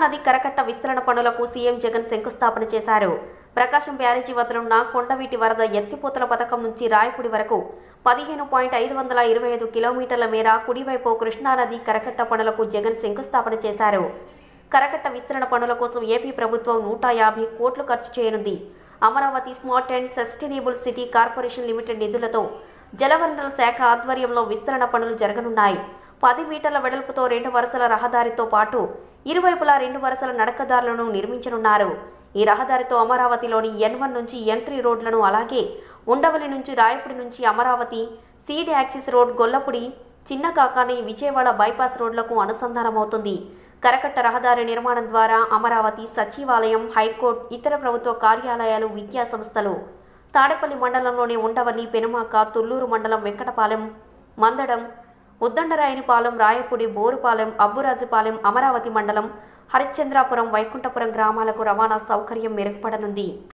కృష్ణానది కరకట్ట విస్తరణ పనులకు సీఎం జగన్ శంకుస్థాపన చేశారు ప్రకాశం బ్యారేజీ వద్దనున్న కొండవీటి వరద ఎత్తిపోతల పథకం నుంచి రాయపూడి వరకు పదిహేను పాయింట్ ఐదు వందల ఇరవై ఐదు కిలోమీటర్ల మేర కుడివైపు కృష్ణానది కరకట్ట పనులకు జగన్ శంకుస్థాపన చేశారు కరకట్ట విస్తరణ పనుల కోసం ఏపీ ప్రభుత్వం నూట యాభై కోట్లు ఖర్చు చేయనుంది Amaravati smart and sustainable city corporation limited నిధులతో జలవనరుల శాఖ ఆధ్వర్యంలో విస్తరణ పనులు జరగనున్నాయి పది మీటర్ల వెడల్పుతో రెండు వరుసల రహదారితో పాటు ఇరువైపులా రెండు వరుసల నడకదారులను నిర్మించనున్నారు ఈ రహదారితో అమరావతిలోని ఎన్ వన్ నుంచి ఎన్ త్రీ రోడ్లను అలాగే ఉండవల్లి నుంచి రాయపూడి నుంచి Amaravati seed axis road Gollapudi Chinna Kakani Vijayawada bypass రోడ్లకు అనుసంధానమవుతుంది కరకట్ట రహదారి నిర్మాణం ద్వారా అమరావతి సచివాలయం హైకోర్టు ఇతర ప్రభుత్వ కార్యాలయాలు విద్యా సంస్థలు తాడేపల్లి మండలంలోని ఉండవల్లి పెనుమాక తుళ్లూరు మండలం వెంకటపాలెం మందడం ఉద్దండరాయనిపాలెం రాయపూడి బోరుపాలెం అబ్బురాజుపాలెం అమరావతి మండలం హరిశ్చంద్రాపురం వైకుంఠపురం గ్రామాలకు రవాణా సౌకర్యం మెరుగుపడనుంది